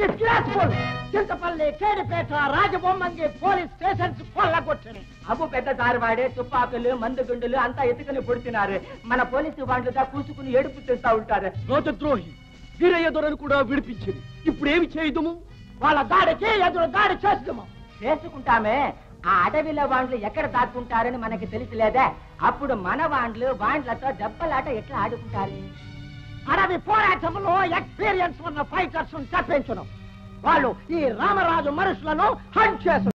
డిస్గ్రాస్ఫుల్ Chintapalli Kedipeta Rajabommangi police stations కొల్లగొట్టని అబ్బు పెద్ద సారి వాడే తుపాకులు మందు గుండులు అంతా ఎత్తుకుని పుడుతున్నారు మన పోలీసు వాళ్ళుగా కూసుకుని ఏడుపు చేస్తా ఉంటారు రాజద్రోహి వీరయ్య దొరను కూడా విడిపించింది ఇప్పుడు ఏమి చేయదుము వాళ్ళ దాడికి ఎదురు దాడి చేస్తాము చేసుకుంటామే ఆ అడవిలో వాండ్లు ఎక్కడ దాక్కుంటారని మనకి తెలిసిలేదే అప్పుడు మన వాండ్లు వాండ్లతో దెబ్బలాట ఎట్లా ఆడుకుంటారు అడవి పోరాటంలో ఎక్స్పీరియన్స్ ఉన్న ఫైటర్స్ తప్పించను వాళ్ళు ఈ రామరాజు మనుషులను హంట్ చేసు